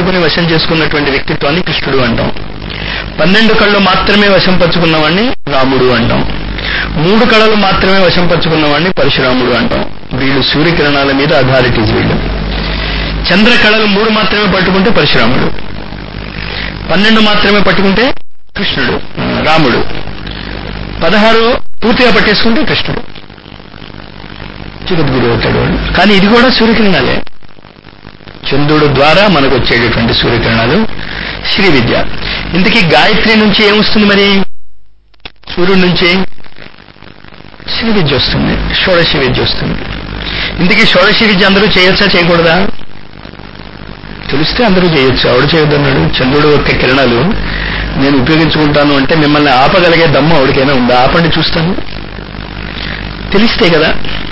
పట్టుకుని వశం చేసుకున్నటువంటి వ్యక్తిత్వాన్ని కృష్ణుడు అంటాం పన్నెండు కళ్ళు మాత్రమే వశం పరుచుకున్నవాడిని రాముడు అంటాం మూడు కళలు మాత్రమే వశం పరుచుకున్నవాడిని పరశురాముడు అంటాం వీళ్ళు సూర్యకిరణాల మీద అథారిటీస్ వీళ్ళు చంద్ర కళలు మూడు మాత్రమే పట్టుకుంటే పరశురాముడు పన్నెండు మాత్రమే పట్టుకుంటే కృష్ణుడు ఆ, రాముడు పదహారు పూర్తిగా పట్టేసుకుంటే కృష్ణుడు జగద్గురు అవుతాడు వాడు కానీ ఇది కూడా సూర్యకిరణాలే చంద్రుడు ద్వారా మనకు వచ్చేటటువంటి సూర్యకిరణాలు శ్రీ విద్య ఇంతకీ గాయత్రి నుంచి ఏమొస్తుంది మరి సూర్యుడి నుంచి శ్రీ విద్య వస్తుంది షోడశి విద్య వస్తుంది ఇంతకీ షోడశి విద్య అందరూ చేయొచ్చా చేయకూడదా తెలిస్తే అందరూ చేయొచ్చు ఆవిడ చేయొద్దన్నాడు చంద్రుడు యొక్క కిరణాలు నేను ఉపయోగించుకుంటాను అంటే మిమ్మల్ని ఆపగలిగే దమ్ము ఆవిడకైనా ఉందా ఆపండి చూస్తాను తెలిస్తే కదా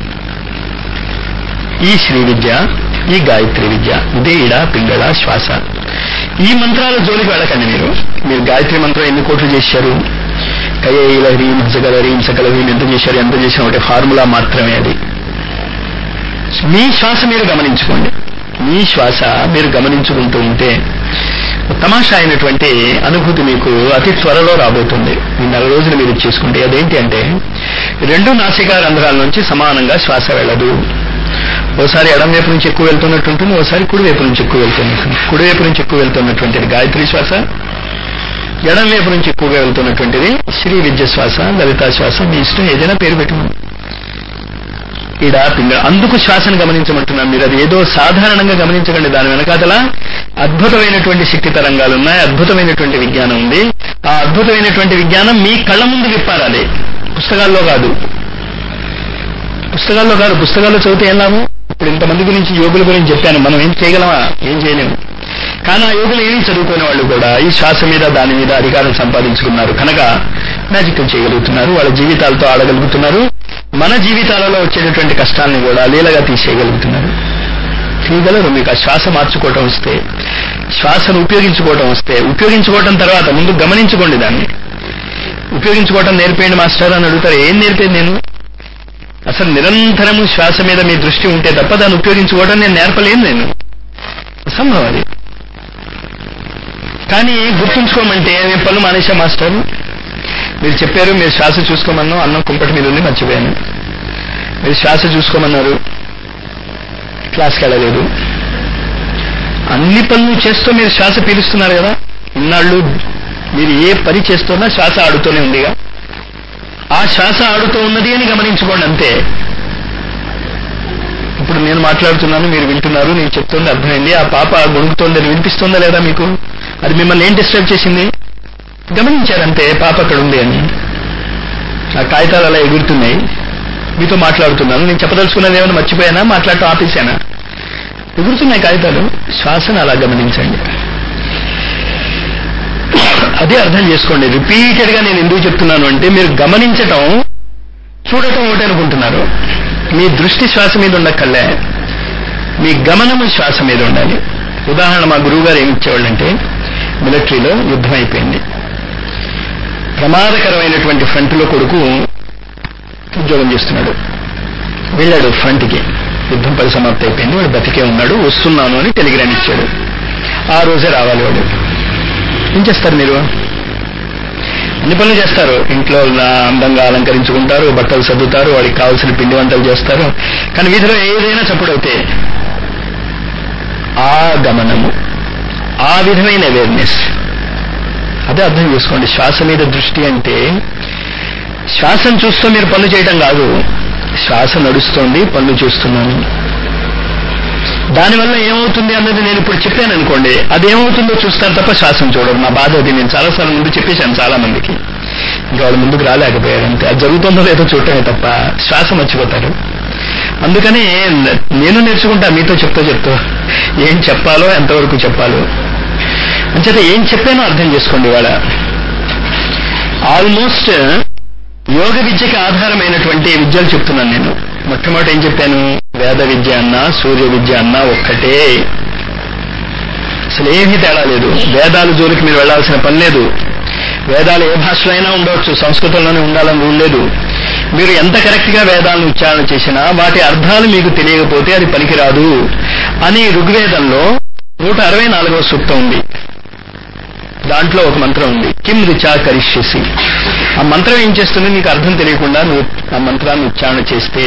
ఈ శ్రీ విద్య ఈ గాయత్రి విద్య ఇదే ఇడ పింగళ శ్వాస ఈ మంత్రాల జోలికి వెళ్ళకండి మీరు మీరు గాయత్రి మంత్రం ఎన్ని కోట్లు చేశారు కయ్యల హ్రీం హసకల హ్రీం సకల హ్రీం ఎంత చేశారు ఎంత చేసిన ఒకటి ఫార్ములా మాత్రమే అది మీ శ్వాస మీరు గమనించుకోండి మీ శ్వాస మీరు గమనించుకుంటూ ఉంటే తమాషా అయినటువంటి అనుభూతి మీకు అతి త్వరలో రాబోతుంది ఈ నెల రోజులు మీరు చేసుకుంటే అదేంటి అంటే రెండు నాసికా రంధ్రాల నుంచి సమానంగా శ్వాస వెళ్ళదు ఓసారి ఎడం వైపు నుంచి ఎక్కువ వెళ్తున్నట్టు ఉంటుంది ఓసారి కుడి వైపు నుంచి ఎక్కువ వెళ్తున్నట్టు కుడి వైపు నుంచి ఎక్కువ వెళ్తున్నటువంటిది గాయత్రి శ్వాస ఎడం వైపు నుంచి ఎక్కువగా వెళ్తున్నటువంటిది శ్రీ విద్య శ్వాస లలితా శ్వాస మీ ఇష్టం ఏదైనా పేరు పెట్టుకోండి ఈడ పింగళ అందుకు శ్వాసను గమనించమంటున్నాను మీరు అది ఏదో సాధారణంగా గమనించకండి దాని వెనకాతల అద్భుతమైనటువంటి శక్తి తరంగాలు ఉన్నాయి అద్భుతమైనటువంటి విజ్ఞానం ఉంది ఆ అద్భుతమైనటువంటి విజ్ఞానం మీ కళ్ళ ముందు విప్పారాలి పుస్తకాల్లో కాదు పుస్తకాల్లో కాదు పుస్తకాల్లో చదివితే ఏం లాభం ఇప్పుడు ఇంతమంది గురించి యోగుల గురించి చెప్పాను మనం ఏం చేయగలమా ఏం చేయలేము కానీ ఆ యోగులు ఏమీ చదువుకునే వాళ్ళు కూడా ఈ శ్వాస మీద దాని మీద అధికారం సంపాదించుకున్నారు కనుక మ్యాజిక్ చేయగలుగుతున్నారు వాళ్ళ జీవితాలతో ఆడగలుగుతున్నారు మన జీవితాలలో వచ్చేటటువంటి కష్టాలను కూడా లీలగా తీసేయగలుగుతున్నారు తీయగలరు మీకు ఆ శ్వాస మార్చుకోవటం వస్తే శ్వాసను ఉపయోగించుకోవటం వస్తే ఉపయోగించుకోవటం తర్వాత ముందు గమనించుకోండి దాన్ని ఉపయోగించుకోవటం నేర్పేయండి మాస్టర్ అని అడుగుతారు ఏం నేర్పేది నేను అసలు నిరంతరము శ్వాస మీద మీ దృష్టి ఉంటే తప్ప దాన్ని ఉపయోగించుకోవడం నేను నేర్పలేను నేను అసంభవం అది కానీ గుర్తుంచుకోమంటే నేను పనులు మానేశా మాస్టర్ మీరు చెప్పారు మీరు శ్వాస చూసుకోమన్నాం అన్నం కుంపటి మీద ఉంది మర్చిపోయాను మీరు శ్వాస చూసుకోమన్నారు క్లాస్కి వెళ్ళలేదు అన్ని పనులు చేస్తూ మీరు శ్వాస పీలుస్తున్నారు కదా ఇన్నాళ్ళు మీరు ఏ పని చేస్తున్నా శ్వాస ఆడుతూనే ఉందిగా ఆ శ్వాస ఆడుతూ ఉన్నది అని గమనించుకోండి అంతే ఇప్పుడు నేను మాట్లాడుతున్నాను మీరు వింటున్నారు నేను చెప్తుంది అర్థమైంది ఆ పాప గొణుకుతోంది అది వినిపిస్తుందా లేదా మీకు అది మిమ్మల్ని ఏం డిస్టర్బ్ చేసింది గమనించారంతే పాప అక్కడ ఉంది అని ఆ కాగితాలు అలా ఎగురుతున్నాయి మీతో మాట్లాడుతున్నాను నేను చెప్పదలుచుకున్నది ఏమైనా మర్చిపోయానా మాట్లాడటం ఆపేశానా ఎగురుతున్నాయి కాగితాలు శ్వాసను అలా గమనించండి అదే అర్థం చేసుకోండి రిపీటెడ్ గా నేను ఎందుకు చెప్తున్నాను అంటే మీరు గమనించటం చూడటం ఒకటి అనుకుంటున్నారు మీ దృష్టి శ్వాస మీద ఉండక్కర్లే మీ గమనము శ్వాస మీద ఉండాలి ఉదాహరణ మా గురువు గారు ఏమి ఇచ్చేవాళ్ళంటే మిలిటరీలో యుద్ధం అయిపోయింది ప్రమాదకరమైనటువంటి ఫ్రంట్లో కొడుకు ఉద్యోగం చేస్తున్నాడు వెళ్ళాడు ఫ్రంట్కి యుద్ధం పరిసమాప్తి అయిపోయింది వాడు బతికే ఉన్నాడు వస్తున్నాను అని టెలిగ్రామ్ ఇచ్చాడు ఆ రోజే రావాలి వాడు ఏం చేస్తారు మీరు అన్ని పనులు చేస్తారు ఇంట్లో అందంగా అలంకరించుకుంటారు బట్టలు సర్దుతారు వాడికి కావాల్సిన పిండి వంటలు చేస్తారు కానీ వీధిలో ఏదైనా చప్పుడవుతే ఆ గమనము ఆ విధమైన అవేర్నెస్ అదే అర్థం చేసుకోండి శ్వాస మీద దృష్టి అంటే శ్వాసను చూస్తూ మీరు పనులు చేయటం కాదు శ్వాస నడుస్తోంది పనులు చూస్తున్నాను దానివల్ల ఏమవుతుంది అన్నది నేను ఇప్పుడు చెప్పాను అనుకోండి అది ఏమవుతుందో చూస్తారు తప్ప శ్వాసం చూడరు నా బాధ అది నేను చాలాసార్లు ముందు చెప్పేశాను చాలా మందికి ఇంకా వాళ్ళు ముందుకు రాలేకపోయారు అంతే అది జరుగుతుందో లేదో చూడటమే తప్ప శ్వాస మర్చిపోతారు అందుకని నేను నేర్చుకుంటా మీతో చెప్తూ చెప్తూ ఏం చెప్పాలో ఎంతవరకు చెప్పాలో అంచేత ఏం చెప్పానో అర్థం చేసుకోండి ఇవాళ ఆల్మోస్ట్ యోగ విద్యకి ఆధారమైనటువంటి విద్యలు చెప్తున్నాను నేను మొట్టమొదటి ఏం చెప్పాను వేద విద్య అన్నా సూర్య విద్య అన్నా ఒక్కటే అసలు ఏమీ తేడా లేదు వేదాల జోలికి మీరు వెళ్లాల్సిన పని లేదు వేదాలు ఏ భాషలో అయినా ఉండవచ్చు సంస్కృతంలోనే ఉండాలని రూల్ లేదు మీరు ఎంత కరెక్ట్ గా వేదాలను ఉచ్చారణ చేసినా వాటి అర్థాలు మీకు తెలియకపోతే అది పనికిరాదు అని ఋగ్వేదంలో నూట అరవై నాలుగవ సూక్తం ఉంది దాంట్లో ఒక మంత్రం ఉంది కిం రుచా కరిష్యసి ఆ మంత్రం ఏం చేస్తుంది నీకు అర్థం తెలియకుండా నువ్వు ఆ మంత్రాన్ని ఉచ్చారణ చేస్తే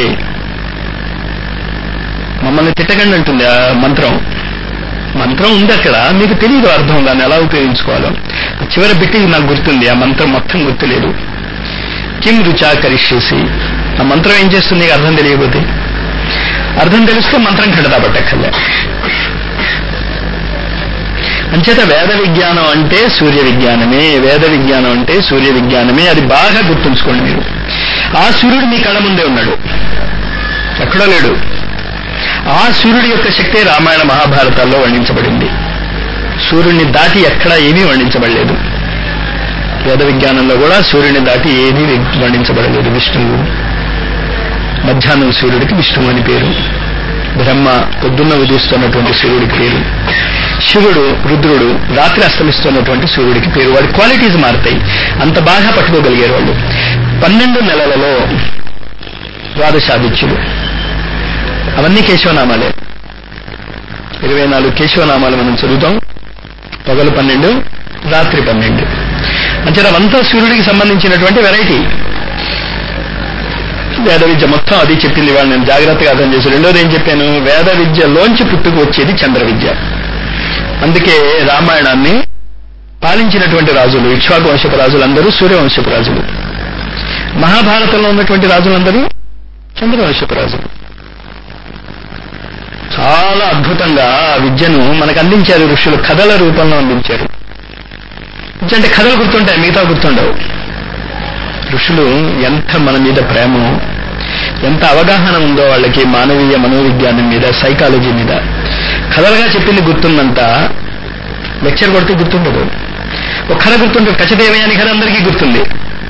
మమ్మల్ని తిట్టకండి అంటుంది ఆ మంత్రం మంత్రం ఉంది అక్కడ మీకు తెలియదు అర్థం దాన్ని ఎలా ఉపయోగించుకోవాలో చివరి బిట్టి నాకు గుర్తుంది ఆ మంత్రం మొత్తం గుర్తులేదు కిం రుచా కరిష్యసి ఆ మంత్రం ఏం చేస్తుంది నీకు అర్థం తెలియకపోతే అర్థం తెలిస్తే మంత్రం ఖండతా పట్టక్కర్లే అంచేత వేద విజ్ఞానం అంటే సూర్య విజ్ఞానమే వేద విజ్ఞానం అంటే సూర్య విజ్ఞానమే అది బాగా గుర్తుంచుకోండి మీరు ఆ సూర్యుడు మీ కళ్ళ ముందే ఉన్నాడు ఎక్కడో లేడు ఆ సూర్యుడి యొక్క శక్తే రామాయణ మహాభారతాల్లో వర్ణించబడింది సూర్యుడిని దాటి ఎక్కడా ఏమీ వర్ణించబడలేదు వేద విజ్ఞానంలో కూడా సూర్యుని దాటి ఏమీ వర్ణించబడలేదు విష్ణువు మధ్యాహ్నం సూర్యుడికి విష్ణువు అని పేరు బ్రహ్మ పొద్దున్న ఉదయిస్తున్నటువంటి సూర్యుడికి పేరు శివుడు రుద్రుడు రాత్రి అస్తమిస్తున్నటువంటి సూర్యుడికి పేరు వాడి క్వాలిటీస్ మారుతాయి అంత బాగా పట్టుకోగలిగారు వాళ్ళు పన్నెండు నెలలలో ద్వాదశాదిత్యులు అవన్నీ కేశవనామాలే ఇరవై నాలుగు కేశవనామాలు మనం చదువుతాం పగలు పన్నెండు రాత్రి పన్నెండు అంటే అవంతా సూర్యుడికి సంబంధించినటువంటి వెరైటీ వేద విద్య మొత్తం అది చెప్పింది వాళ్ళు నేను జాగ్రత్తగా అర్థం చేసి రెండోది ఏం చెప్పాను వేద విద్యలోంచి పుట్టుకు వచ్చేది చంద్ర విద్య అందుకే రామాయణాన్ని పాలించినటువంటి రాజులు ఇక్ష్వాకు వంశపు రాజులందరూ సూర్యవంశపు రాజులు మహాభారతంలో ఉన్నటువంటి రాజులందరూ చంద్రవంశపు రాజులు చాలా అద్భుతంగా ఆ విద్యను మనకు అందించారు ఋషులు కథల రూపంలో అందించారు అంటే కథలు గుర్తుంటాయి మిగతా గుర్తుండవు ఋషులు ఎంత మన మీద ప్రేమ ఎంత అవగాహన ఉందో వాళ్ళకి మానవీయ మనోవిజ్ఞానం మీద సైకాలజీ మీద కథలుగా చెప్పింది గుర్తున్నంత లెక్చర్ కొడితే గుర్తుండదు ఒక కథ గుర్తుంటుంది కచదేవే అని కథ అందరికీ గుర్తుంది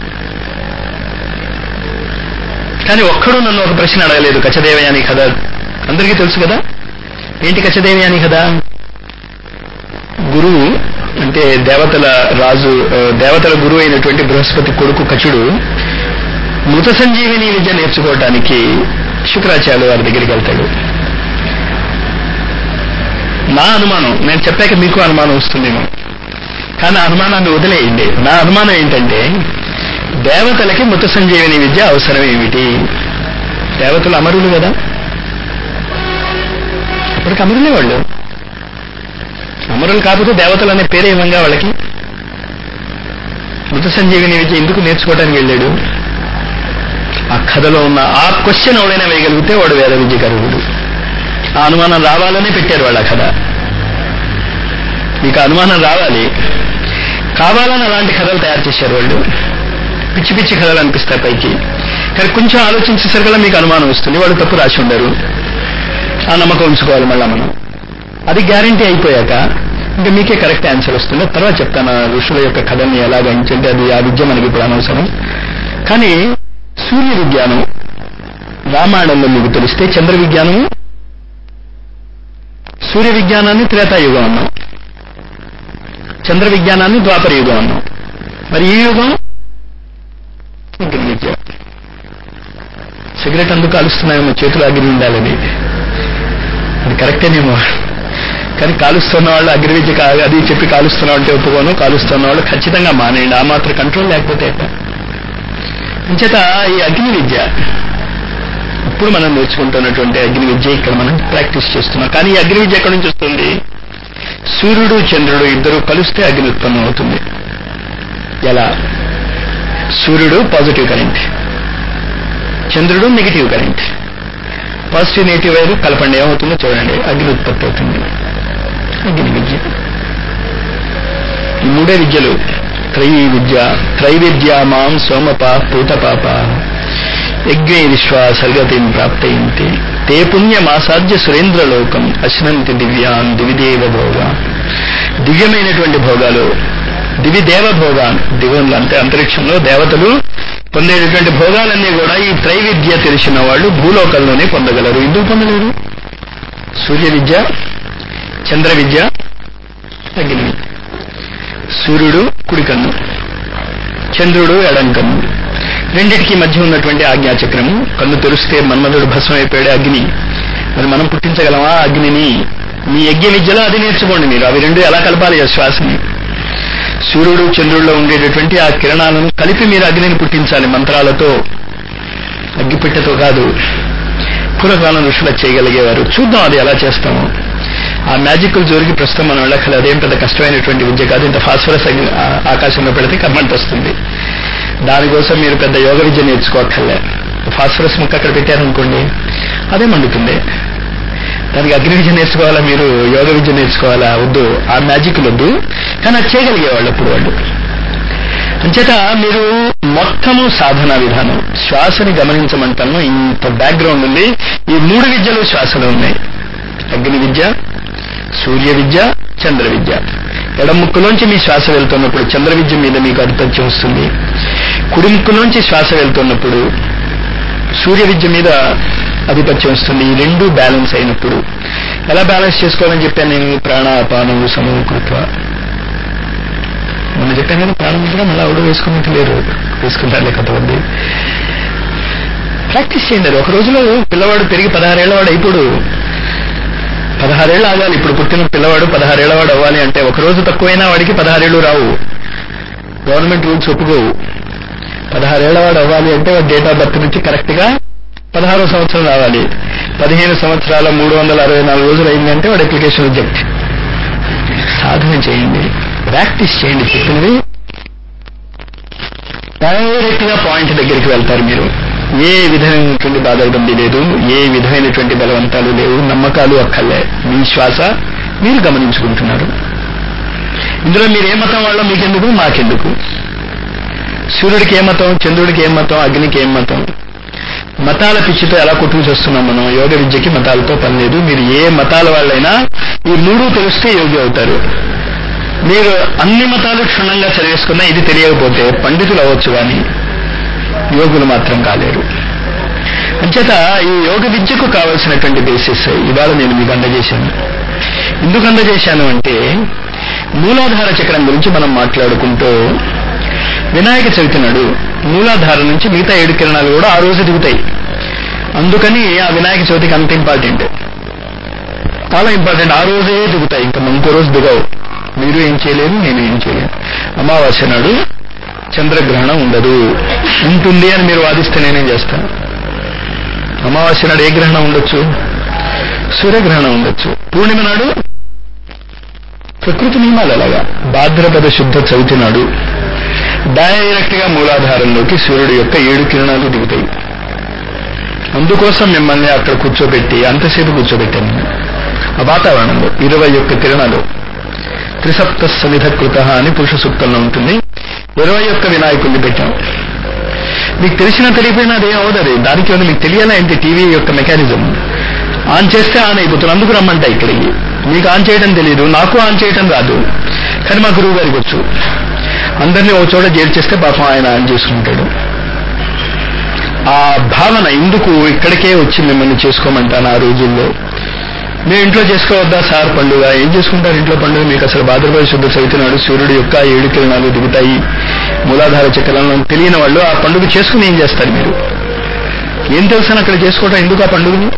కానీ ఒక్కడూ నన్ను ఒక ప్రశ్న అడగలేదు కచదేవే అని కథ అందరికీ తెలుసు కదా ఏంటి కచదేవి అని కదా గురువు అంటే దేవతల రాజు దేవతల గురువు అయినటువంటి బృహస్పతి కొడుకు కచుడు మృత సంజీవిని విద్య నేర్చుకోవటానికి శుక్రాచార్య వారి దగ్గరికి వెళ్తాడు నా అనుమానం నేను చెప్పాక మీకు అనుమానం వస్తుందేమో కానీ అనుమానాన్ని వదిలేయండి నా అనుమానం ఏంటంటే దేవతలకి మృత సంజీవిని విద్య అవసరం ఏమిటి దేవతలు అమరులు కదా అప్పటికి అమరులే వాళ్ళు అమరులు కాకపోతే దేవతలు అనే పేరే ఇవ్వంగా వాళ్ళకి మృత సంజీవిని విద్య ఎందుకు నేర్చుకోవడానికి వెళ్ళాడు ఆ కథలో ఉన్న ఆ క్వశ్చన్ ఎవడైనా వేయగలిగితే వాడు వేద విద్యకరుడు ఆ అనుమానం రావాలనే పెట్టారు వాళ్ళ కథ మీకు అనుమానం రావాలి కావాలని అలాంటి కథలు తయారు చేశారు వాళ్ళు పిచ్చి పిచ్చి కథలు అనిపిస్తాయి పైకి కానీ కొంచెం ఆలోచించేసరికల్లా మీకు అనుమానం వస్తుంది వాళ్ళు తప్పు రాసి ఉండరు ఆ నమ్మకం ఉంచుకోవాలి మళ్ళా మనం అది గ్యారంటీ అయిపోయాక ఇంకా మీకే కరెక్ట్ ఆన్సర్ వస్తుంది తర్వాత చెప్తాను ఆ ఋషుల యొక్క కథల్ని ఎలా గ్రహించంటే అది ఆ విద్య మనకి ఇప్పుడు అనవసరం కానీ సూర్య విజ్ఞానం రామాయణంలో మీకు తెలిస్తే చంద్ర విజ్ఞానం సూర్య విజ్ఞానాన్ని త్రేతాయుగం అన్నాం చంద్ర విజ్ఞానాన్ని ద్వాపర యుగం అన్నాం మరి ఈ యుగం అగ్ని విద్య సిగరెట్ అందుకు కాలుస్తున్నాయేమో చేతులు అగ్ని ఉండాలని అది కరెక్టేనేమో కానీ కాలుస్తున్న వాళ్ళు అగ్ని విద్య కా- అది చెప్పి కాలుస్తున్నా అంటే ఒప్పుకోను కాలుస్తున్న వాళ్ళు ఖచ్చితంగా మానేయండి ఆ మాత్రం కంట్రోల్ లేకపోతే ఎట్లా? అంచేత ఈ అగ్ని విద్య ఇప్పుడు మనం నేర్చుకుంటున్నటువంటి అగ్ని విద్య ఇక్కడ మనం ప్రాక్టీస్ చేస్తున్నాం కానీ ఈ అగ్ని విద్య ఎక్కడి నుంచి వస్తుంది సూర్యుడు చంద్రుడు ఇద్దరు కలిస్తే అగ్ని ఉత్పన్నం అవుతుంది ఎలా సూర్యుడు పాజిటివ్ కరెంట్ చంద్రుడు negative current positive negative wire కలపండి ఏమవుతుందో చూడండి అగ్ని ఉత్పత్తి అవుతుంది అగ్ని విద్య ఈ మూడే విద్యలు త్రయీ విద్య త్రైవిద్య మాం సోమప పూతపాప యజ్ఞే విశ్వ సర్గతిం ప్రాప్తయింతి తే పుణ్యమాసాధ్య సురేంద్రలోకం అశ్నంతి దివ్యాన్ దివిదేవ భోగా దివ్యమైనటువంటి భోగాలు దివిదేవ భోగాన్ దివంలో అంటే అంతరిక్షంలో దేవతలు పొందేటటువంటి భోగాలన్నీ కూడా ఈ త్రైవిద్య తెలిసిన వాళ్ళు భూలోకంలోనే పొందగలరు ఎందుకు పొందలేరు సూర్య విద్య చంద్ర విద్య అగ్ని విద్య సూర్యుడు కుడి కన్ను చంద్రుడు ఎడం కన్ను రెండిటికి మధ్య ఉన్నటువంటి ఆజ్ఞాచక్రము కన్ను తెరిస్తే మన్మధుడు భస్మం అయిపోయాడు అగ్ని మరి మనం పుట్టించగలమా అగ్నిని మీ యజ్ఞ విద్యలో అది నేర్చుకోండి మీరు అవి రెండు ఎలా కలపాలి ఆ శ్వాసని సూర్యుడు చంద్రుల్లో ఉండేటటువంటి ఆ కిరణాలను కలిపి మీరు అగ్నిని పుట్టించాలి మంత్రాలతో అగ్గిపెట్టెతో కాదు పూర్వకాలం ఋషులు అది చేయగలిగేవారు చూద్దాం అది ఎలా చేస్తాము ఆ మ్యాజిక్లు జోరికి ప్రస్తుతం మనం వెళ్ళక్కల అదేం పెద్ద కష్టమైనటువంటి విద్య కాదు ఇంత ఫాస్ఫరస్ అగ్ని- ఆ- ఆకాశంలో పెడితే కర్మంట వస్తుంది దానికోసం మీరు పెద్ద యోగ విద్య నేర్చుకోక్కర్లే ఫాస్ఫరస్ ముక్క అక్కడ పెట్టారనుకోండి అదే మండుతుంది దానికి అగ్ని విద్య నేర్చుకోవాలా మీరు యోగ విద్య నేర్చుకోవాలా వద్దు ఆ మ్యాజిక్ వద్దు కానీ అది చేయగలిగేవాళ్ళు అప్పుడు వాళ్ళు అంచేత మీరు మొత్తము సాధన విధానం శ్వాసని గమనించమంటాను ఇంత బ్యాక్గ్రౌండ్ ఉంది ఈ మూడు విద్యలు శ్వాసలో ఉన్నాయి అగ్ని విద్య సూర్య విద్య చంద్ర విద్య ఎడముక్కులోంచి మీ శ్వాస వెళ్తున్నప్పుడు చంద్ర విద్య మీద మీకు ఆధిపత్యం వస్తుంది కుడి ముక్కులోంచి శ్వాస వెళ్తున్నప్పుడు సూర్య విద్య మీద ఆధిపత్యం వస్తుంది ఈ రెండు బ్యాలెన్స్ అయినప్పుడు ఎలా బ్యాలెన్స్ చేసుకోవాలని చెప్పాను నేను ప్రాణాపానము సమూకృత్వ మొన్న చెప్పాను కదా ప్రాణం కూడా మళ్ళీ ఎవడు వేసుకున్నట్టు లేరు వేసుకుంటారులే కొంతమంది ప్రాక్టీస్ చేయండి అది ఒక రోజులో పిల్లవాడు పెరిగి పదహారేళ్ల వాడు అయిపోడు పదహారేళ్ళు ఆగాలి ఇప్పుడు పుట్టిన పిల్లవాడు పదహారేళ్ల వాడు అవ్వాలి అంటే ఒక రోజు తక్కువైనా వాడికి పదహారేళ్లు రావు గవర్నమెంట్ రూల్స్ ఒప్పుకోవు పదహారేళ్ల వాడు అవ్వాలి అంటే వాడు డేట్ ఆఫ్ బర్త్ నుంచి కరెక్ట్ గా పదహారో సంవత్సరం రావాలి పదిహేను సంవత్సరాల మూడు వందల అరవై నాలుగు రోజులు అయిందంటే వాడు అప్లికేషన్ రిజెక్ట్ సాధన చేయండి ప్రాక్టీస్ చేయండి చెప్పినవి డైరెక్ట్ గా పాయింట్ దగ్గరికి వెళ్తారు మీరు ఏ విధమైనటువంటి బాధబంది లేదు ఏ విధమైనటువంటి బలవంతాలు లేవు నమ్మకాలు అక్కర్లే మీ శ్వాస మీరు గమనించుకుంటున్నారు ఇందులో మీరు ఏ మతం వాళ్ళో మీకెందుకు మాకెందుకు సూర్యుడికి ఏ మతం చంద్రుడికి ఏ మతం అగ్నికి ఏం మతం మతాల పిచ్చితో ఎలా కొట్టుకు చేస్తున్నాం మనం యోగ విద్యకి మతాలతో పని లేదు మీరు ఏ మతాల వాళ్ళైనా ఈ మూడు తెలిస్తే యోగి అవుతారు మీరు అన్ని మతాలు క్షుణ్ణంగా చదివేసుకున్నా ఇది తెలియకపోతే పండితులు అవ్వచ్చు కానీ యోగులు మాత్రం కాలేరు అంచేత ఈ యోగ విద్యకు కావలసినటువంటి బేసిస్ ఇవాళ నేను మీకు అందజేశాను ఎందుకు అందజేశాను అంటే మూలాధార చక్రం గురించి మనం మాట్లాడుకుంటూ వినాయక చవితి నాడు మూలాధార నుంచి మిగతా ఏడు కిరణాలు కూడా ఆ రోజు దిగుతాయి అందుకని ఆ వినాయక చవితికి అంత ఇంపార్టెంట్ చాలా ఇంపార్టెంట్ ఆ రోజే దిగుతాయి ఇంకా ఇంకో రోజు దిగవు మీరు ఏం చేయలేరు నేను ఏం చేయలేను అమావాస్య నాడు చంద్రగ్రహణం ఉండదు ఉంటుంది అని మీరు వాదిస్తే నేనేం చేస్తాను అమావాస్య నాడు ఏ గ్రహణం ఉండొచ్చు సూర్యగ్రహణం ఉండొచ్చు పూర్ణిమ నాడు ప్రకృతి నియమాలు అలాగా భాద్రపద శుద్ధ చవితి నాడు డైరెక్ట్ గా మూలాధారంలోకి సూర్యుడు యొక్క ఏడు కిరణాలు దిగుతాయి అందుకోసం మిమ్మల్ని అక్కడ కూర్చోబెట్టి అంతసేపు కూర్చోబెట్టాను నేను. ఆ వాతావరణంలో ఇరవై ఒక్క కిరణాలు త్రిసప్త సమిధ కృత అని పురుష సూక్తంలో ఉంటుంది ఇరవై ఒక్క వినాయకుడిని పెట్టాం మీకు తెలిసినా తెలియపోయినా అదే అవదది దానికి ఉంది మీకు తెలియాలా ఏంటి టీవీ యొక్క మెకానిజం ఆన్ చేస్తే ఆన్ అయిపోతుంది అందుకు రమ్మంటా ఇక్కడికి మీకు ఆన్ చేయడం తెలియదు నాకు ఆన్ చేయడం రాదు కానీ మా గురువు గారికి వచ్చు అందరినీ ఒక చోట చేర్చేస్తే పాపం ఆయన ఆన్ చేసుకుంటాడు ఆ భావన ఎందుకు ఇక్కడికే వచ్చి మిమ్మల్ని చేసుకోమంటాను ఆ రోజుల్లో మేము ఇంట్లో చేసుకోవద్దా సార్ పండుగ ఏం చేసుకుంటారు ఇంట్లో పండుగ మీకు అసలు భాద్రపద శుద్ధ చవితి నాడు సూర్యుడు యొక్క ఏడు కిరణాలు దిగుతాయి మూలాధార చక్రాలను తెలియని వాళ్ళు ఆ పండుగ చేసుకుని ఏం చేస్తారు మీరు ఏం తెలుసని అక్కడ చేసుకోవడం ఎందుకు ఆ పండుగని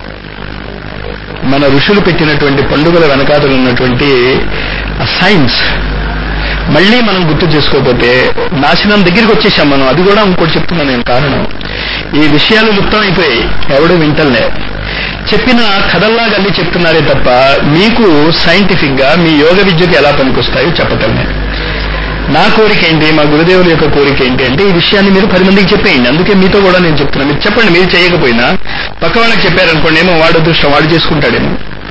మన ఋషులు పెట్టినటువంటి పండుగల వెనకాతలు ఉన్నటువంటి సైన్స్ మళ్ళీ మనం గుర్తు చేసుకోకపోతే నాశనం దగ్గరికి వచ్చేసాం మనం అది కూడా ఇంకోటి చెప్తున్నా నేను కారణం ఈ విషయాలు లుప్తం అయిపోయాయి ఎవడు వింటలే చెప్పిన కథల్లాగా అన్ని చెప్తున్నారే తప్ప మీకు సైంటిఫిక్ గా మీ యోగ విద్యకు ఎలా పనికొస్తాయో చెప్పటమే నా కోరిక ఏంటి మా గురుదేవుల యొక్క కోరిక ఏంటి అంటే ఈ విషయాన్ని మీరు పది మందికి చెప్పేయండి అందుకే మీతో కూడా నేను చెప్తున్నా మీరు చెప్పండి మీరు చేయకపోయినా పక్క వాళ్ళకి చెప్పారనుకోండి ఏమో వాడు అదృష్టం వాడు చేసుకుంటాడేమో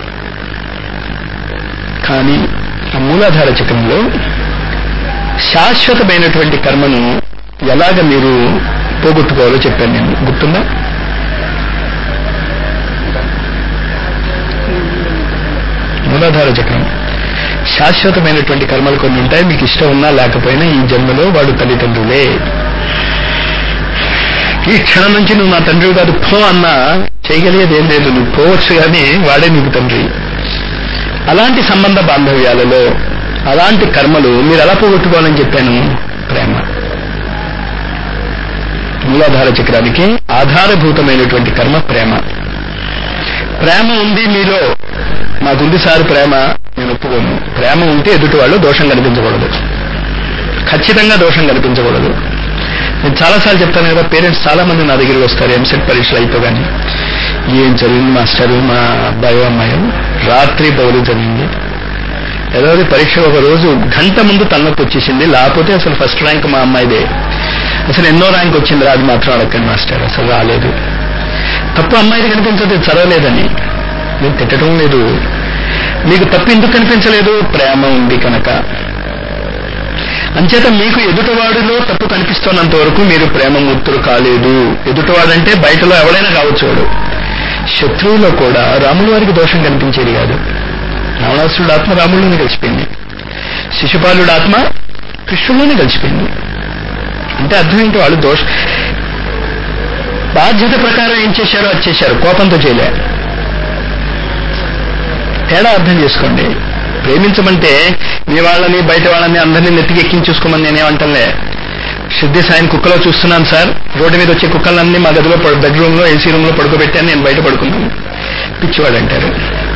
కానీ ఆ మూలాధార చక్రంలో శాశ్వతమైనటువంటి కర్మను ఎలాగ మీరు పోగొట్టుకోవాలో చెప్పాను నేను గుర్తుందా మూలాధార చక్రం శాశ్వతమైనటువంటి కర్మలు కొన్ని ఉంటాయి మీకు ఇష్టం ఉన్నా లేకపోయినా ఈ జన్మలో వాడు తల్లిదండ్రులే ఈ క్షణం నుంచి నువ్వు నా తండ్రి కాదు పో అన్నా చేయగలిగేది ఏం లేదు నువ్వు పోవచ్చు కానీ వాడే నీకు తండ్రి అలాంటి సంబంధ బాంధవ్యాలలో అలాంటి కర్మలు మీరు ఎలా పోగొట్టుకోవాలని చెప్పాను ప్రేమ మూలాధార చక్రానికి ఆధారభూతమైనటువంటి కర్మ ప్రేమ ప్రేమ ఉంది మీలో నాకుంది సార్ ప్రేమ నేను ఒప్పుకోను ప్రేమ ఉంటే ఎదుటి వాళ్ళు దోషం కనిపించకూడదు ఖచ్చితంగా దోషం కనిపించకూడదు నేను చాలాసార్లు చెప్తాను కదా పేరెంట్స్ చాలా మంది నా దగ్గరికి వస్తారు ఎంసెట్ పరీక్షలు అయిపోగానే ఏం చదివింది మాస్టరు మా అబ్బాయో అమ్మాయో రాత్రి పౌలు చదివింది ఏదో పరీక్ష ఒక రోజు గంట ముందు తలనొప్పి వచ్చేసింది లేకపోతే అసలు ఫస్ట్ ర్యాంక్ మా అమ్మాయిదే అసలు ఎన్నో ర్యాంక్ వచ్చింది అది మాత్రం అడగండి మాస్టర్ అసలు రాలేదు తప్పు అమ్మాయిది కనిపించదు చదవలేదని నేను తిట్టడం లేదు మీకు తప్పు ఎందుకు కనిపించలేదు ప్రేమ ఉంది కనుక అంచేత మీకు ఎదుటివాడిలో తప్పు కనిపిస్తున్నంత వరకు మీరు ప్రేమమూర్తులు కాలేదు ఎదుటివాడంటే బయటలో ఎవడైనా కావచ్చు వాడు శత్రువులో కూడా రాముల వారికి దోషం కనిపించేది కాదు రావణాసురుడు ఆత్మ రాముడిలోనే కలిసిపోయింది శిశుపాలుడు ఆత్మ కృష్ణుడిలోనే కలిసిపోయింది అంటే అర్థం ఏంటి వాళ్ళు దోష బాధ్యత ప్రకారం ఏం చేశారో అది చేశారు కోపంతో చేయలే తేడా అర్థం చేసుకోండి ప్రేమించమంటే మీ వాళ్ళని బయట వాళ్ళని అందరినీ నెత్తికి ఎక్కించేసుకోమని నేనేమంటలే సిద్ధి సాయం కుక్కలో చూస్తున్నాను సార్ రోడ్డు మీద వచ్చే కుక్కలన్నీ మా గదిలో బెడ్రూమ్ లో ఏసీ రూమ్ లో పడుకోబెట్టాను నేను బయట పడుకున్నాను పిచ్చివాడు అంటారు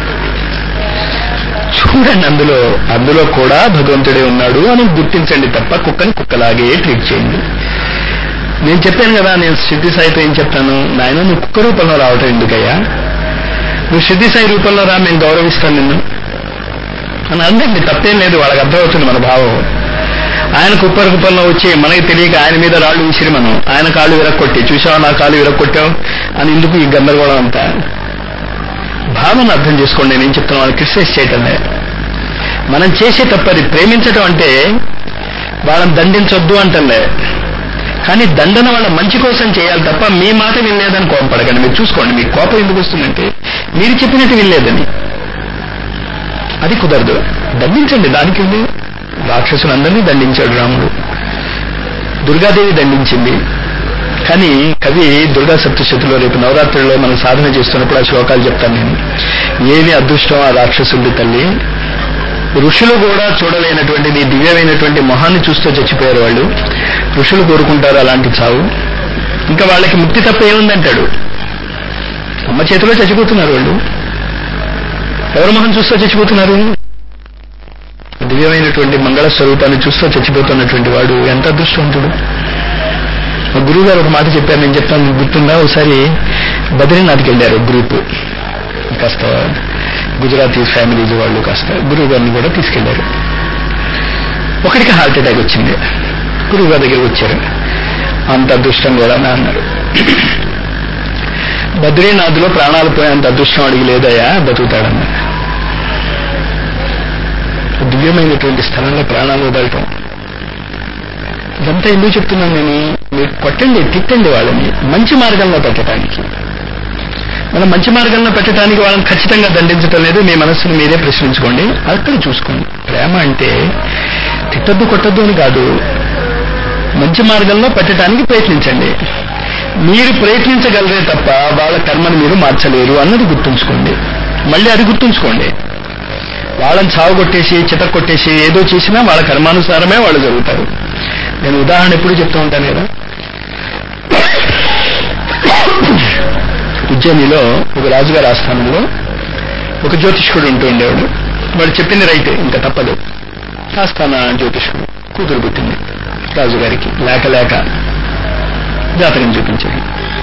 చూడండి అందులో అందులో కూడా భగవంతుడే ఉన్నాడు అని గుర్తించండి తప్ప కుక్కని కుక్కలాగే ట్రీట్ చేయండి నేను చెప్పాను కదా నేను సిద్ధి సాయితో ఏం చెప్తాను నాయన నువ్వు కుక్క రూపంలో రావటం ఎందుకయ్యా నువ్వు సిద్ధి సాయి రూపంలో రా మేము గౌరవిస్తాను నిన్ను అని అందండి తప్పేం లేదు వాళ్ళకి అర్థమవుతుంది మన భావం ఆయన కుప్ప రూపంలో వచ్చి మనకి తెలియక ఆయన మీద రాళ్ళు విసిరి మనం ఆయన కాళ్ళు విరక్కొట్టి చూసావా నా కాళ్ళు విరక్కొట్టావు అని ఎందుకు ఈ గందరగోళం అంతా భావన అర్థం చేసుకోండి నేను చెప్తున్నా వాళ్ళని క్రిటిసైజ్ చేయటమే మనం చేసే తప్పది ప్రేమించటం అంటే వాళ్ళని దండించొద్దు అంటలే కానీ దండన వాళ్ళ మంచి కోసం చేయాలి తప్ప మీ మాట వినలేదని కోపపడకండి మీరు చూసుకోండి మీకు కోపం ఎందుకు వస్తుందంటే మీరు చెప్పినట్టు వినలేదని అది కుదరదు దండించండి దానికి ఉంది రాక్షసులందరినీ దండించాడు రాముడు దుర్గాదేవి దండించింది కానీ కవి దుర్గా సప్తశతిలో రేపు నవరాత్రుల్లో మనం సాధన చేస్తున్నప్పుడు ఆ శ్లోకాలు చెప్తాను నేను ఏమి అదృష్టం ఆ రాక్షసుడి తల్లి ఋషులు కూడా చూడలేనటువంటి నీ దివ్యమైనటువంటి మొహాన్ని చూస్తూ చచ్చిపోయారు వాళ్ళు ఋషులు కోరుకుంటారు అలాంటి చావు ఇంకా వాళ్ళకి ముక్తి తప్ప ఏముందంటాడు అమ్మ చేతిలో చచ్చిపోతున్నారు వాళ్ళు ఎవరి మొహం చూస్తూ చచ్చిపోతున్నారు దివ్యమైనటువంటి మంగళ స్వరూపాన్ని చూస్తూ చచ్చిపోతున్నటువంటి వాడు ఎంత అదృష్టవంతుడు మా గురువు గారు ఒక మాట చెప్పారు నేను చెప్తాను గుర్తుందా ఒకసారి బద్రీనాథ్కి వెళ్ళారు గ్రూప్ కాస్త గుజరాతీ ఫ్యామిలీస్ వాళ్ళు కాస్త గురువు గారిని కూడా తీసుకెళ్లారు ఒకరికి హార్ట్ అటాక్ వచ్చింది గురువు గారి దగ్గరికి వచ్చారు అంత అదృష్టం కూడా అన్నారు బద్రీనాథ్లో ప్రాణాలు పోయేంత అదృష్టం అడిగి లేదయ్యా బతుకుతాడన్న దివ్యమైనటువంటి స్థలంలో ప్రాణాలు వదలటం ఇదంతా ఎందుకు చెప్తున్నాను నేను మీరు కొట్టండి తిట్టండి వాళ్ళని మంచి మార్గంలో పెట్టడానికి మనం మంచి మార్గంలో పెట్టడానికి వాళ్ళని ఖచ్చితంగా దండించటం లేదు మీ మనస్సును మీరే ప్రశ్నించుకోండి అక్కడ చూసుకోండి ప్రేమ అంటే తిట్టద్దు కొట్టద్దు అని కాదు మంచి మార్గంలో పెట్టడానికి ప్రయత్నించండి మీరు ప్రయత్నించగలరే తప్ప వాళ్ళ కర్మను మీరు మార్చలేరు అన్నది గుర్తుంచుకోండి మళ్ళీ అది గుర్తుంచుకోండి వాళ్ళని చావు కొట్టేసి చిత కొట్టేసి ఏదో చేసినా వాళ్ళ కర్మానుసారమే వాళ్ళు జరుగుతారు నేను ఉదాహరణ ఎప్పుడు చెప్తూ ఉంటాను కదా ఉజ్జయినిలో ఒక రాజుగారి ఆస్థానంలో ఒక జ్యోతిష్కుడు ఉంటూ ఉండేవాడు వాడు చెప్పింది రైతే ఇంకా తప్పదు ఆస్థాన జ్యోతిష్కుడు కూతురు పుట్టింది రాజుగారికి లేక లేక జాతకం చూపించాడు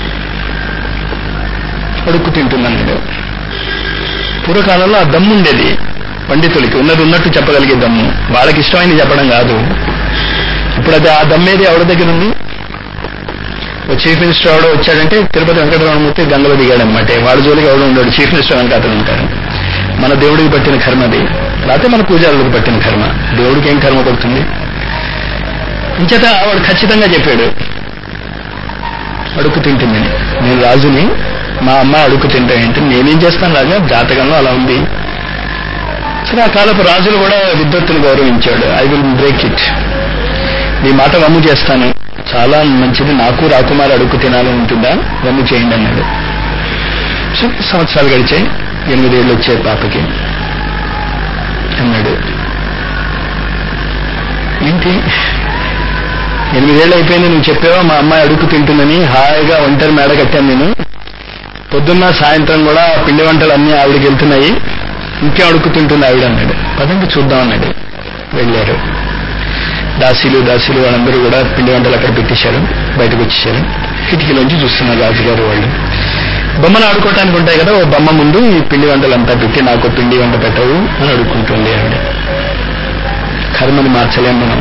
అడుక్కు తింటున్నాను పూర్వకాలంలో ఆ దమ్ము ఉండేది పండితులకి ఉన్నది ఉన్నట్టు చెప్పగలిగే దమ్ము వాళ్ళకి ఇష్టమైంది చెప్పడం కాదు ఇప్పుడు అది ఆ దమ్మేది ఎవరి దగ్గర ఉంది ఓ చీఫ్ మినిస్టర్ ఎవడో వచ్చాడంటే తిరుపతి వెంకటరమణమూర్తి గంగలో దిగాడనమాట వాళ్ళ జోలికి ఎవడో ఉండడు చీఫ్ మినిస్టర్ వెనక అతను ఉంటాడు మన దేవుడికి పట్టిన కర్మ అది లేకపోతే మన పూజారులకు పట్టిన కర్మ దేవుడికి ఏం కర్మ పడుతుంది ఇంచేత వాడు ఖచ్చితంగా చెప్పాడు అడుక్కు తింటుందని నేను రాజుని మా అమ్మ అడుక్కు తింటా ఏంటి నేనేం చేస్తాను రాజా జాతకంలో అలా ఉంది సరే ఆ కాలపు రాజులు కూడా విద్వత్తును గౌరవించాడు ఐ విల్ బ్రేక్ ఇట్ నీ మాట వమ్ము చేస్తాను చాలా మంచిది నాకు రాకుమారి అడుక్కు తినాలని ఉంటుందా వమ్ము చేయండి అన్నాడు సో సంవత్సరాలు గడిచాయి ఎనిమిదేళ్ళు వచ్చే పాపకి అన్నాడు ఏంటి ఎనిమిదేళ్ళు అయిపోయింది నువ్వు చెప్పావా మా అమ్మాయి అడుగు తింటుందని హాయిగా ఒంటరి మేడ కట్టాను నేను పొద్దున్న సాయంత్రం కూడా పిండి వంటలు అన్నీ ఆవిడకి వెళ్తున్నాయి ఇంకేం అడుగుతుంటుంది ఆవిడ అన్నాడు పదండి చూద్దాం అన్నాడు వెళ్ళారు దాసీలు దాసీలు వాళ్ళందరూ కూడా పిండి వంటలు అక్కడ పెట్టేశారు బయటకు వచ్చేసారు కిటికీలోంచి చూస్తున్నారు రాజుగారు వాళ్ళు బొమ్మలు ఆడుకోవటానికి ఉంటాయి కదా ఓ బొమ్మ ముందు ఈ పిండి వంటలంతా పెట్టి నాకు పిండి వంట పెట్టవు అని అడుక్కుంటుంది ఆవిడ కర్మని మార్చలేం మనం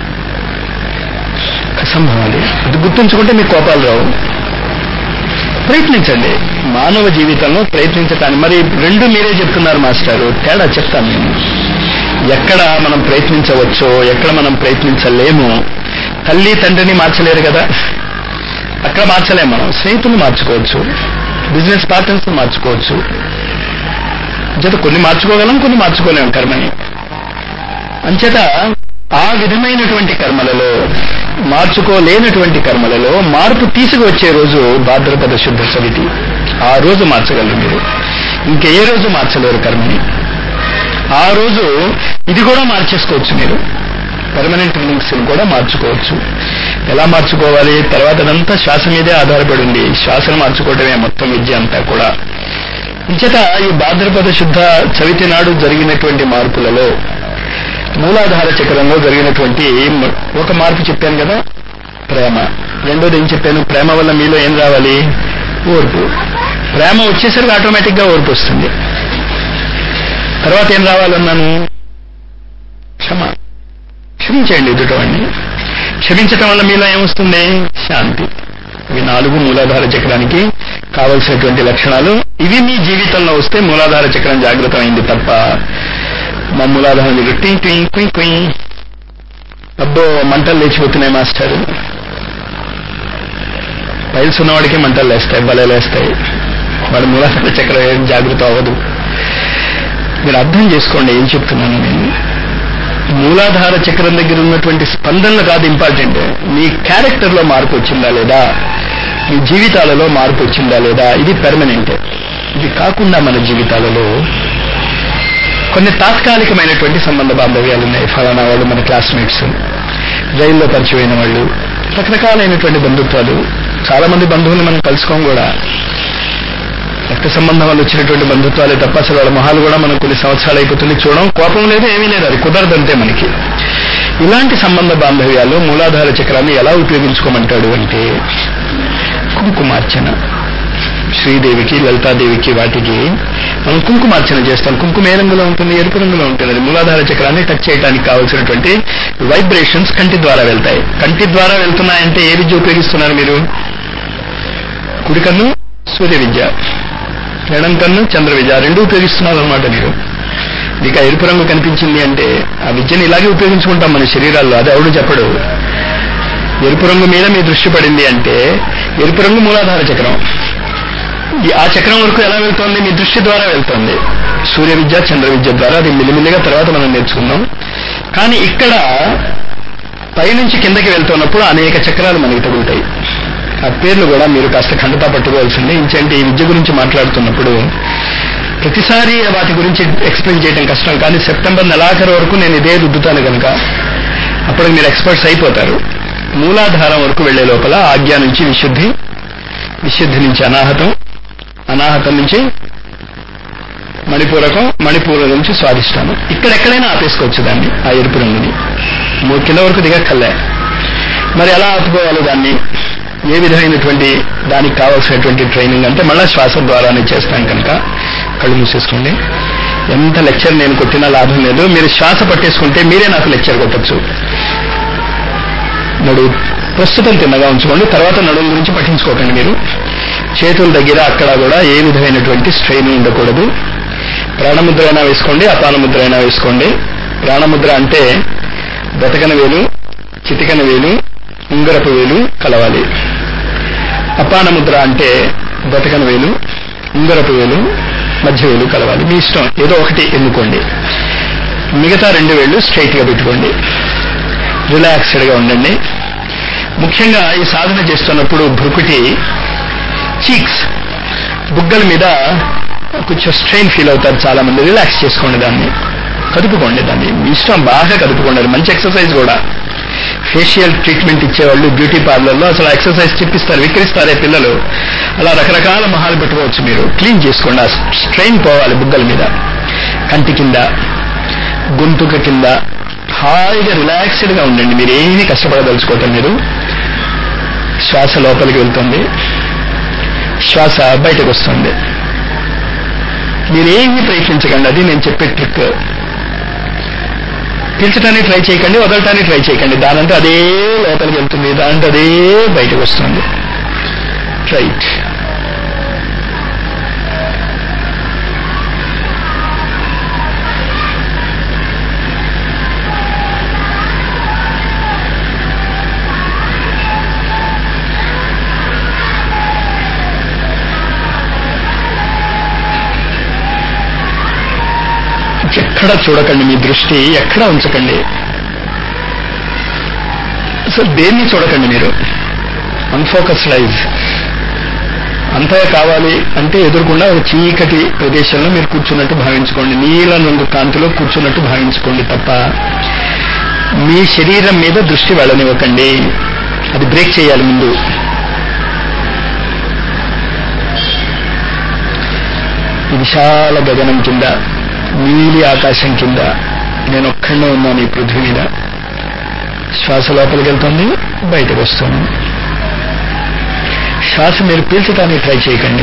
అసంభవాలి అది గుర్తుంచుకుంటే మీకు కోపాలు రావు ప్రయత్నించండి మానవ జీవితంలో ప్రయత్నించటానికి మరి రెండు మీరే చెప్తున్నారు మాస్టారు తేడా చెప్తాను నేను ఎక్కడ మనం ప్రయత్నించవచ్చో ఎక్కడ మనం ప్రయత్నించలేము తల్లి తండ్రిని మార్చలేరు కదా అక్కడ మార్చలేము మనం స్నేహితులు మార్చుకోవచ్చు బిజినెస్ పార్ట్నర్స్ మార్చుకోవచ్చు జత కొన్ని మార్చుకోగలం కొన్ని మార్చుకోలేము కర్మని అంచేత ఆ విధమైనటువంటి కర్మలలో మార్చుకోలేనటువంటి కర్మలలో మార్పు తీసుకువచ్చే రోజు భాద్రపద శుద్ధ సవితి ఆ రోజు మార్చగలరు మీరు ఇంకే ఏ రోజు మార్చలేరు కర్మని ఆ రోజు ఇది కూడా మార్చేసుకోవచ్చు మీరు పర్మనెంట్ లింక్స్ కూడా మార్చుకోవచ్చు ఎలా మార్చుకోవాలి తర్వాత అదంతా శ్వాస మీదే ఆధారపడి ఉంది శ్వాసను మార్చుకోవడమే మొత్తం విద్య అంతా కూడా ఇంచేత ఈ భాద్రపద శుద్ధ చవితి నాడు జరిగినటువంటి మార్పులలో మూలాధార చక్రంలో జరిగినటువంటి ఒక మార్పు చెప్పాను కదా ప్రేమ రెండోది ఏం చెప్పాను ప్రేమ వల్ల మీలో ఏం రావాలి ఓర్పు ప్రేమ వచ్చేసరికి ఆటోమేటిక్ గా ఓర్పు వస్తుంది తర్వాత ఏం రావాలన్నాను క్షమ క్షమించండి ఎదుటవాడిని క్షమించటం వల్ల మీలో ఏమొస్తుంది శాంతి ఇవి నాలుగు మూలాధార చక్రానికి కావలసినటువంటి లక్షణాలు ఇవి మీ జీవితంలో వస్తే మూలాధార చక్రం జాగృతమైంది తప్ప మా మూలాధారం దగ్గర టీ టీ కుయ్ కుయ్ అబ్బో మంటలు లేచిపోతున్నాయి మాస్టర్ పైల్స్ ఉన్నవాడికి మంటలు లేస్తాయి బలే లేస్తాయి వాడి మూలాధార చక్రం ఏం జాగృతం అవ్వదు మీరు అర్థం చేసుకోండి ఏం చెప్తున్నాను నేను మూలాధార చక్రం దగ్గర ఉన్నటువంటి స్పందనలు కాదు ఇంపార్టెంట్ మీ క్యారెక్టర్ లో మార్పు వచ్చిందా లేదా మీ జీవితాలలో మార్పు వచ్చిందా లేదా ఇది పెర్మనెంట్ ఇది కాకుండా మన జీవితాలలో కొన్ని తాత్కాలికమైనటువంటి సంబంధ బాంధవ్యాలు ఉన్నాయి ఫలానా వాళ్ళు మన క్లాస్మేట్స్ రైల్లో పరిచయమైన వాళ్ళు రకరకాలైనటువంటి బంధుత్వాలు చాలా మంది బంధువులు మనం కలుసుకోం కూడా రక్త సంబంధం వల్ల వచ్చినటువంటి బంధుత్వాలే తప్ప అసలు వాళ్ళ మొహాలు కూడా మనం కొన్ని సంవత్సరాలు అయిపోతుంది చూడడం కోపం లేదు ఏమీ లేదు అది కుదరదంతే మనకి ఇలాంటి సంబంధ బాంధవ్యాలు మూలాధార చక్రాన్ని ఎలా ఉపయోగించుకోమంటాడు అంటే కుంకుమార్చన శ్రీదేవికి లలితాదేవికి వాటికి మనం కుంకుమార్చన చేస్తాం కుంకుమ ఏ రంగులో ఉంటుంది ఎరుపు రంగులో ఉంటుంది అది మూలాధార చక్రాన్ని టచ్ చేయడానికి కావాల్సినటువంటి వైబ్రేషన్స్ కంటి ద్వారా వెళ్తాయి కంటి ద్వారా వెళ్తున్నాయంటే ఏ విద్య ఉపయోగిస్తున్నారు మీరు కుడి కన్ను సూర్య విద్య ఎడం కన్ను చంద్ర విద్య రెండు ఉపయోగిస్తున్నారు అనమాట మీరు మీకు ఆ ఎరుపు రంగు కనిపించింది అంటే ఆ విద్యను ఇలాగే ఉపయోగించుకుంటాం మన శరీరాల్లో అది ఎవడు చెప్పడు ఎరుపు రంగు మీద మీ దృష్టి పడింది అంటే ఎరుపు రంగు మూలాధార చక్రం ఈ ఆ చక్రం వరకు ఎలా వెళ్తోంది మీ దృష్టి ద్వారా వెళ్తోంది సూర్య విద్య చంద్ర విద్య ద్వారా అది మెల్లిమెల్లిగా తర్వాత మనం నేర్చుకుందాం కానీ ఇక్కడ పైనుంచి కిందకి వెళ్తున్నప్పుడు అనేక చక్రాలు మనకి తగులుతాయి ఆ పేర్లు కూడా మీరు కాస్త ఖండతా పట్టుకోవాల్సిందే ఇంచంటే ఈ విద్య గురించి మాట్లాడుతున్నప్పుడు ప్రతిసారి వాటి గురించి ఎక్స్ప్లెయిన్ చేయడం కష్టం కానీ సెప్టెంబర్ నెలాఖరు వరకు నేను ఇదే రుద్దుతాను కనుక అప్పుడు మీరు ఎక్స్పర్ట్స్ అయిపోతారు మూలాధారం వరకు వెళ్లే లోపల ఆజ్ఞ నుంచి విశుద్ధి విశుద్ధి నుంచి అనాహతం అనాహతం నుంచి మణిపూరకం మణిపూర నుంచి స్వాధిష్టానం ఇక్కడెక్కడైనా ఆపేసుకోవచ్చు దాన్ని ఆ ఎరుపు రంగుని మూడు కింద వరకు దిగక్కర్లే మరి ఎలా ఆపుకోవాలి దాన్ని ఏ విధమైనటువంటి దానికి కావాల్సినటువంటి ట్రైనింగ్ అంటే మళ్ళా శ్వాస ద్వారానే చేస్తాం కనుక కళ్ళు మూసేసుకోండి ఎంత లెక్చర్ నేను కొట్టినా లాభం లేదు మీరు శ్వాస పట్టేసుకుంటే మీరే నాకు లెక్చర్ కొట్టచ్చు నడు ప్రస్తుతం తిన్నగా ఉంచుకోండి తర్వాత నడుము గురించి పట్టించుకోకండి మీరు చేతుల దగ్గర అక్కడ కూడా ఏ విధమైనటువంటి స్ట్రెయిన్ ఉండకూడదు ప్రాణముద్ర అయినా వేసుకోండి అపానముద్ర అయినా వేసుకోండి ప్రాణముద్ర అంటే బతకన వేలు చిటికన వేలు ఉంగరపు వేలు కలవాలి అపానముద్ర అంటే బతకన వేలు ఉంగరపు వేలు మధ్య వేలు కలవాలి మీ ఇష్టం ఏదో ఒకటి ఎన్నుకోండి మిగతా రెండు వేళ్ళు స్ట్రైట్ గా పెట్టుకోండి రిలాక్స్డ్ గా ఉండండి ముఖ్యంగా ఈ సాధన చేస్తున్నప్పుడు భృకుటి చీక్స్ బుగ్గల మీద కొంచెం స్ట్రెయిన్ ఫీల్ అవుతారు చాలా మంది రిలాక్స్ చేసుకోండి దాన్ని కదుపుకోండి దాన్ని మీ ఇష్టం బాగా కదుపుకోండి అది మంచి ఎక్సర్సైజ్ కూడా ఫేషియల్ ట్రీట్మెంట్ ఇచ్చేవాళ్ళు బ్యూటీ పార్లర్లో అసలు ఎక్సర్సైజ్ చెప్పిస్తారు విక్రిస్తారే పిల్లలు అలా రకరకాల మహాలు పెట్టుకోవచ్చు మీరు క్లీన్ చేసుకోండి ఆ స్ట్రెయిన్ పోవాలి బుగ్గల మీద కంటి కింద గొంతుక కింద హాయిగా రిలాక్స్డ్ గా ఉండండి మీరు ఏమీ కష్టపడదలుచుకోవటం మీరు శ్వాస లోపలికి వెళ్తుంది శ్వాస బయటకు వస్తుంది మీరేమీ ప్రయత్నించకండి అది నేను చెప్పే ట్రిక్ పీల్చడానికి ట్రై చేయకండి వదలటానికి ట్రై చేయకండి దానంతా అదే లోపలికి వెళ్తుంది దాంట్లో అదే బయటకు వస్తుంది రైట్ ఎక్కడ చూడకండి మీ దృష్టి ఎక్కడ ఉంచకండి అసలు దేన్ని చూడకండి మీరు అన్ఫోకస్డ్ ఐజ్ అంతగా కావాలి అంటే ఎదురుకుండా ఒక చీకటి ప్రదేశంలో మీరు కూర్చున్నట్టు భావించుకోండి నీలం రంగు కాంతిలో కూర్చున్నట్టు భావించుకోండి తప్ప మీ శరీరం మీద దృష్టి వెళ్ళనివ్వకండి అది బ్రేక్ చేయాలి ముందు ఈ విశాల గగనం కింద నీలి ఆకాశం కింద నేను ఒక్కడే ఉన్నాను ఈ పృథ్వీ మీద శ్వాస లోపలికి వెళ్తుంది బయటకు వస్తుంది శ్వాస మీరు పీల్చడానికి ట్రై చేయకండి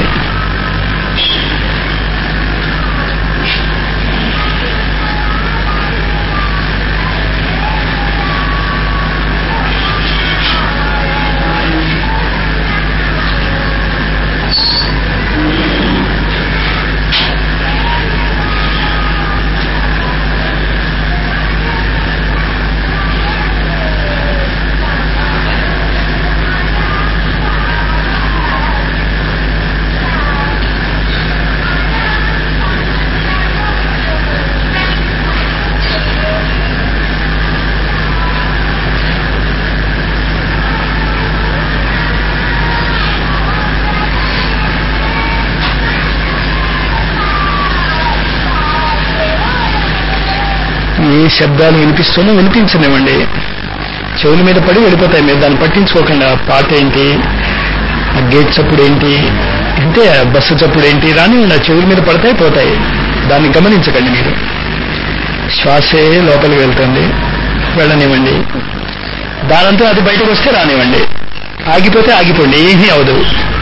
ఏ శబ్దాలు వినిపిస్తున్నా వినిపించనివ్వండి చెవుల మీద పడి వెళ్ళిపోతాయి మీరు దాన్ని పట్టించుకోకండి ఆ పాట ఏంటి ఆ గేట్ చప్పుడు ఏంటి అంటే ఆ బస్సు చప్పుడు ఏంటి రానివ్వండి ఆ చెవుల మీద పడతాయి పోతాయి దాన్ని గమనించకండి మీరు శ్వాసే లోపలికి వెళ్తుంది వెళ్ళనివ్వండి దానంతా అది బయటకు వస్తే రానివ్వండి ఆగిపోతే ఆగిపోండి ఏమీ అవదు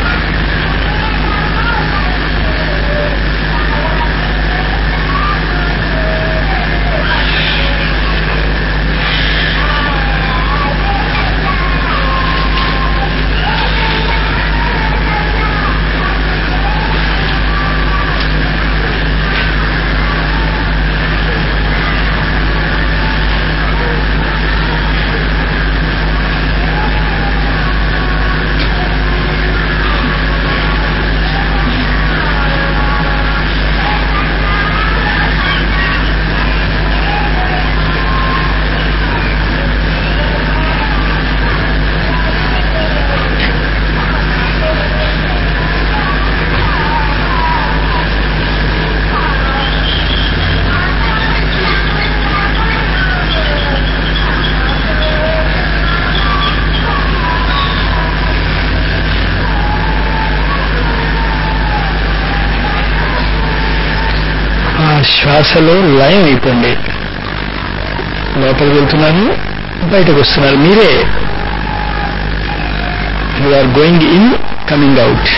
ఆ శ్వాసలో లయం అయిపోండి లోపలికి వెళ్తున్నారు బయటకు వస్తున్నారు మీరే you are going in coming out